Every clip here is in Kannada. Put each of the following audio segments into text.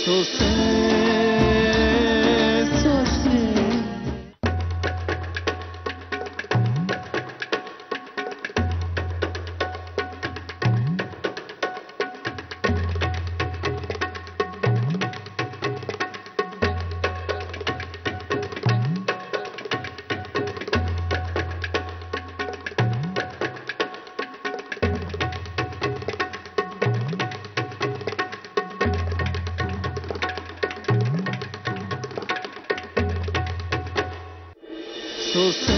ಸೊಸೆ ಸೊಸೆ ಸೊಸೆ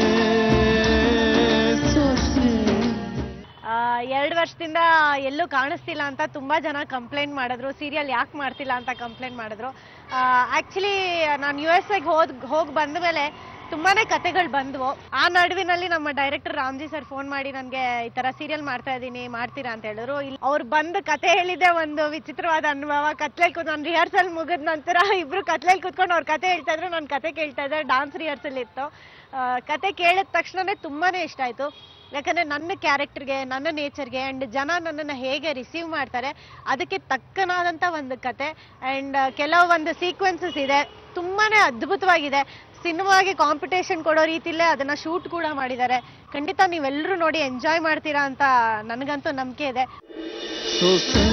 ಸೊಸೆ ಎರಡು ವರ್ಷದಿಂದ ಎಲ್ಲೂ ಕಾಣಿಸ್ತಿಲ್ಲ ಅಂತ ತುಂಬಾ ಜನ ಕಂಪ್ಲೇಂಟ್ ಮಾಡಿದ್ರು ಸೀರಿಯಲ್ ಯಾಕೆ ಮಾಡ್ತಿಲ್ಲ ಅಂತ ಕಂಪ್ಲೇಂಟ್ ಮಾಡಿದ್ರು ಆಕ್ಚುಲಿ ನಾನು ಯು ಎಸ್ ಎಗೆ ಹೋದ್ ಹೋಗಿ ಬಂದ ಮೇಲೆ ತುಂಬಾನೇ ಕತೆಗಳು ಬಂದ್ವು ಆ ನಡುವಿನಲ್ಲಿ ನಮ್ಮ ಡೈರೆಕ್ಟರ್ ರಾಮ್ಜಿ ಸರ್ ಫೋನ್ ಮಾಡಿ ನನಗೆ ಈ ತರ ಸೀರಿಯಲ್ ಮಾಡ್ತಾ ಇದ್ದೀನಿ ಮಾಡ್ತೀರಾ ಅಂತ ಹೇಳಿದ್ರು ಇಲ್ಲಿ ಅವ್ರು ಬಂದು ಕತೆ ಹೇಳಿದೆ ಒಂದು ವಿಚಿತ್ರವಾದ ಅನುಭವ ಕತ್ಲೆಲ್ ಕೂತ್ ನಾನು ರಿಹರ್ಸಲ್ ಮುಗಿದ ನಂತರ ಇಬ್ರು ಕತ್ಲೆಲ್ ಕೂತ್ಕೊಂಡು ಅವ್ರ ಕತೆ ಹೇಳ್ತಾ ಇದ್ರು ನಾನು ಕತೆ ಕೇಳ್ತಾ ಇದ್ದೆ ಡಾನ್ಸ್ ರಿಹರ್ಸಲ್ ಇತ್ತು ಆ, ಕತೆ ಕೇಳಿದ ತಕ್ಷಣನೇ ತುಂಬಾನೇ ಇಷ್ಟ ಆಯ್ತು ಯಾಕಂದ್ರೆ ನನ್ನ ಕ್ಯಾರೆಕ್ಟರ್ಗೆ ನನ್ನ ನೇಚರ್ಗೆ ಅಂಡ್ ಜನ ನನ್ನನ್ನು ಹೇಗೆ ರಿಸೀವ್ ಮಾಡ್ತಾರೆ ಅದಕ್ಕೆ ತಕ್ಕನಾದಂಥ ಒಂದು ಕತೆ ಅಂಡ್ ಕೆಲವೊಂದು ಸೀಕ್ವೆನ್ಸಸ್ ಇದೆ ತುಂಬಾನೇ ಅದ್ಭುತವಾಗಿದೆ ಸಿನಿಮಾಗೆ ಕಾಂಪಿಟೇಷನ್ ಕೊಡೋ ರೀತಿಲೇ ಅದನ್ನ ಶೂಟ್ ಕೂಡ ಮಾಡಿದ್ದಾರೆ ಖಂಡಿತ ನೀವೆಲ್ಲರೂ ನೋಡಿ ಎಂಜಾಯ್ ಮಾಡ್ತೀರಾ ಅಂತ ನನಗಂತೂ ನಂಬಿಕೆ ಇದೆ ಸೊಸೆ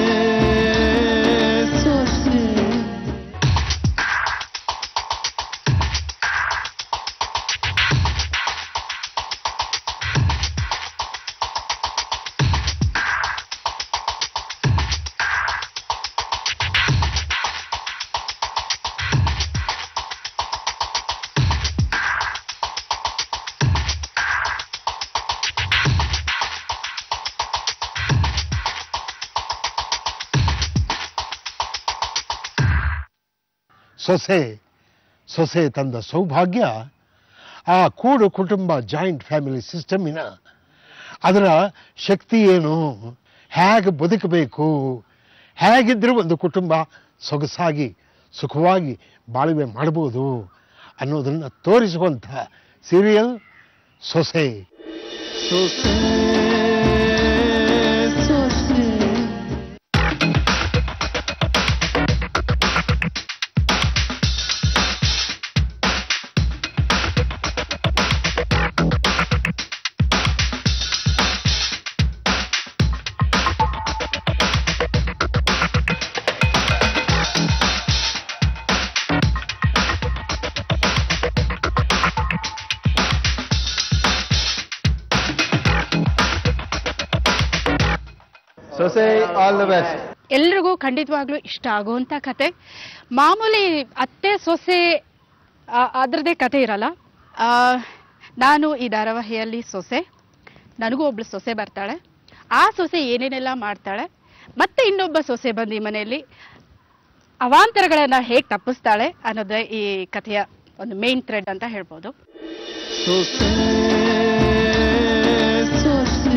ಸೊಸೆ ಸೊಸೆ ಸೊಸೆ ತಂದ ಸೌಭಾಗ್ಯ ಆ ಕೂಡು ಕುಟುಂಬ ಜಾಯಿಂಟ್ ಫ್ಯಾಮಿಲಿ ಸಿಸ್ಟಮಿನ ಅದರ ಶಕ್ತಿ ಏನು ಹೇಗೆ ಬದುಕಬೇಕು ಹೇಗಿದ್ರೆ ಒಂದು ಕುಟುಂಬ ಸೊಗಸಾಗಿ ಸುಖವಾಗಿ ಬಾಳ್ವೆ ಮಾಡ್ಬೋದು ಅನ್ನೋದನ್ನು ತೋರಿಸುವಂಥ ಸೀರಿಯಲ್ ಸೊಸೆ ಸೊಸೆ ಸೊಸೆ ಸೊಸೆ ಆಲ್ ದ ಬೆಸ್ಟ್ ಎಲ್ರಿಗೂ ಖಂಡಿತವಾಗ್ಲೂ ಇಷ್ಟ ಆಗುವಂಥ ಕತೆ ಮಾಮೂಲಿ ಅತ್ತೆ ಸೊಸೆ ಆ, ಅದ್ರದ್ದೇ ಕತೆ ಇರಲ್ಲ ಆ, ನಾನು ಈ ಧಾರಾವಾಹಿಯಲ್ಲಿ ಸೊಸೆ ನನಗೂ ಒಬ್ಳು ಸೊಸೆ ಬರ್ತಾಳೆ ಆ ಸೊಸೆ ಏನೇನೆಲ್ಲ ಮಾಡ್ತಾಳೆ ಮತ್ತೆ ಇನ್ನೊಬ್ಬ ಸೊಸೆ ಬಂದು ಈ ಮನೆಯಲ್ಲಿ ಅವಾಂತರಗಳನ್ನ ಹೇಗೆ ತಪ್ಪಿಸ್ತಾಳೆ ಅನ್ನೋದೇ ಈ ಕಥೆಯ ಒಂದು ಮೇನ್ ಥ್ರೆಡ್ ಅಂತ ಹೇಳ್ಬೋದು ಸೊಸೆ ಸೊಸೆ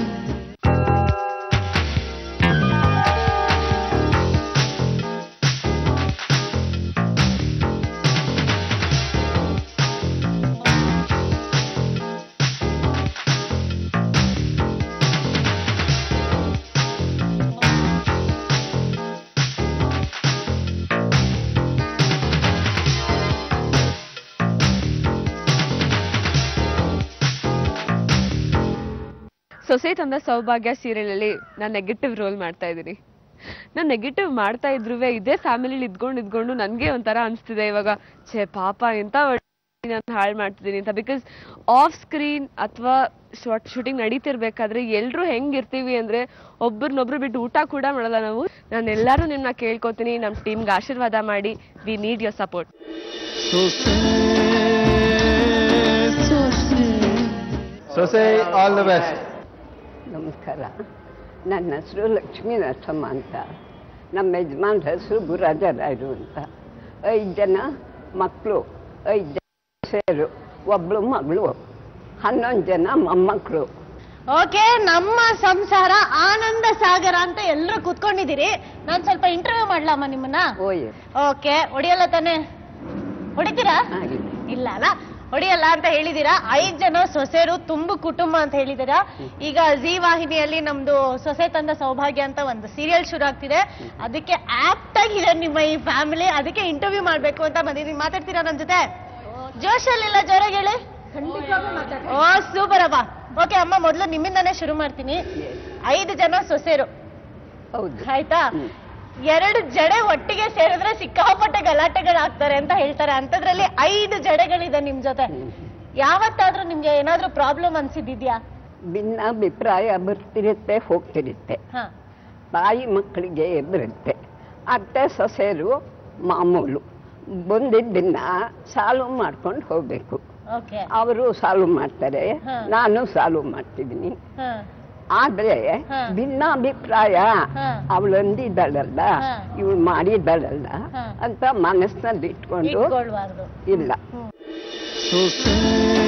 ಸೊಸೆ ತಂದ ಸೌಭಾಗ್ಯ ಸೀರಿಯಲ್ ಅಲ್ಲಿ ನಾನು ನೆಗೆಟಿವ್ ರೋಲ್ ಮಾಡ್ತಾ ಇದ್ದೀನಿ ನಾನು ನೆಗೆಟಿವ್ ಮಾಡ್ತಾ ಇದ್ರು ಇದೇ ಫ್ಯಾಮಿಲಿಲಿ ಇದ್ಕೊಂಡು ಇದ್ಕೊಂಡು ನನಗೆ ಒಂಥರ ಅನಿಸ್ತಿದೆ ಇವಾಗ ಛೇ ಪಾಪ ಎಂತ ನಾನು ಹಾಳು ಮಾಡ್ತಿದ್ದೀನಿ ಅಂತ ಬಿಕಾಸ್ ಆಫ್ ಸ್ಕ್ರೀನ್ ಅಥವಾ ಶೂಟಿಂಗ್ ನಡೀತಿರ್ಬೇಕಾದ್ರೆ ಎಲ್ರು ಹೆಂಗಿರ್ತೀವಿ ಅಂದ್ರೆ ಒಬ್ರನ್ನೊಬ್ರು ಬಿಟ್ಟು ಊಟ ಕೂಡ ಮಾಡಲ್ಲ ನಾವು ನಾನು ಎಲ್ಲರೂ ನಿಮ್ಮನ್ನ ಕೇಳ್ಕೊತೀನಿ ನಮ್ಮ ಟೀಮ್ಗೆ ಆಶೀರ್ವಾದ ಮಾಡಿ ವಿ ನೀಡ್ ಯೋರ್ ಸಪೋರ್ಟ್ ಸೊಸೆ ಸೊಸೆ ಸೊಸೆ ಆಲ್ ದ ಬೆಸ್ಟ್ ನಮಸ್ಕಾರ ನನ್ನ ಹೆಸರು ಲಕ್ಷ್ಮೀ ನರಸಮ್ಮ ಅಂತ ನಮ್ಮ ಯಜಮಾನ್ರ ಹೆಸರು ಗುರಾಜರಾಯರು ಅಂತ ಐದು ಜನ ಮಕ್ಕಳು ಐದು ಜನ ಸೇರು ಒಬ್ಳು ಮಗಳು ಹನ್ನೊಂದು ಜನ ಮೊಮ್ಮಕ್ಕಳು ಓಕೆ ನಮ್ಮ ಸಂಸಾರ ಆನಂದ ಸಾಗರ ಅಂತ ಎಲ್ಲರೂ ಕೂತ್ಕೊಂಡಿದ್ದೀರಿ ನಾನ್ ಸ್ವಲ್ಪ ಇಂಟರ್ವ್ಯೂ ಮಾಡ್ಲಮ್ಮ ನಿಮ್ಮನ್ನ ಓಯ್ ಓಕೆ ಹೊಡಿಯಲ್ಲ ತಾನೆ ಹೊಡಿತೀರಾ ಆಗಲಿ ಇಲ್ಲ ಅಲ್ಲ ಹೊಡಿಯಲ್ಲ ಅಂತ ಹೇಳಿದೀರಾ ಐದ್ ಜನ ಸೊಸೆರು ತುಂಬು ಕುಟುಂಬ ಅಂತ ಹೇಳಿದೀರಾ ಈಗ ಜಿ ವಾಹಿನಿಯಲ್ಲಿ ನಮ್ದು ಸೊಸೆ ತಂದ ಸೌಭಾಗ್ಯ ಅಂತ ಒಂದು ಸೀರಿಯಲ್ ಶುರು ಆಗ್ತಿದೆ ಅದಕ್ಕೆ ಆಪ್ಟ್ ಆಗಿದೆ ನಿಮ್ಮ ಈ ಫ್ಯಾಮಿಲಿ ಅದಕ್ಕೆ ಇಂಟರ್ವ್ಯೂ ಮಾಡ್ಬೇಕು ಅಂತ ಬಂದಿದ್ದೀನಿ ಮಾತಾಡ್ತೀರಾ ನನ್ ಜೊತೆ ಜೋಶಲ್ಲಿಲ್ಲ ಜೋರಾಗಿ ಹೇಳಿ ಓ ಸೂಪರ್ ಅಪ್ಪ ಓಕೆ ಅಮ್ಮ ಮೊದಲು ನಿಮ್ಮಿಂದಾನೇ ಶುರು ಮಾಡ್ತೀನಿ ಐದು ಜನ ಸೊಸೆರು ಹೌದು ಆಯ್ತಾ ಹ್ಮ್. ಎರಡು ಜಡೆ ಒಟ್ಟಿಗೆ ಸೇರಿದ್ರೆ ಸಿಕ್ಕಾಪಟ್ಟೆ ಗಲಾಟೆಗಳಾಗ್ತಾರೆ ಅಂತ ಹೇಳ್ತಾರೆ ಅಂತದ್ರಲ್ಲಿ ಐದು ಜಡೆಗಳಿದೆ ನಿಮ್ ಜೊತೆ ಯಾವತ್ತಾದ್ರೂ ನಿಮ್ಗೆ ಏನಾದ್ರೂ ಪ್ರಾಬ್ಲಮ್ ಅನ್ಸಿದ್ಯಾ ಭಿನ್ನಾಭಿಪ್ರಾಯ ಬರ್ತಿರುತ್ತೆ ಹೋಗ್ತಿರುತ್ತೆ ಹಾ ತಾಯಿ ಮಕ್ಕಳಿಗೆ ಬರುತ್ತೆ ಅತ್ತೆ ಸೊಸೆರು ಮಾಮೂಲು ಬಂದಿದ್ದನ್ನ ಸಾಲ್ವ್ ಮಾಡ್ಕೊಂಡು ಹೋಗ್ಬೇಕು ಓಕೆ ಅವರು ಸಾಲ್ವ್ ಮಾಡ್ತಾರೆ ಹಾ. ನಾನು ಸಾಲ್ವ್ ಮಾಡ್ತಿದ್ದೀನಿ ಹಾ ಆದ್ರೆ ಹಾ. ಭಿನ್ನಾಭಿಪ್ರಾಯ ಹಾ. ಅವಳು ಅಂದಿದ್ದಾಳಲ್ಲ ಹಾ. ಇವಳು ಮಾಡಿದ್ದಾಳಲ್ಲ ಹಾ. ಅಂತ ಮನಸ್ಸಿನಲ್ಲಿ ಇಟ್ಕೊಂಡು ಇಟ್ಕೊಳ್ಬಾರ್ದು ಇಲ್ಲ ಸೊಸೆ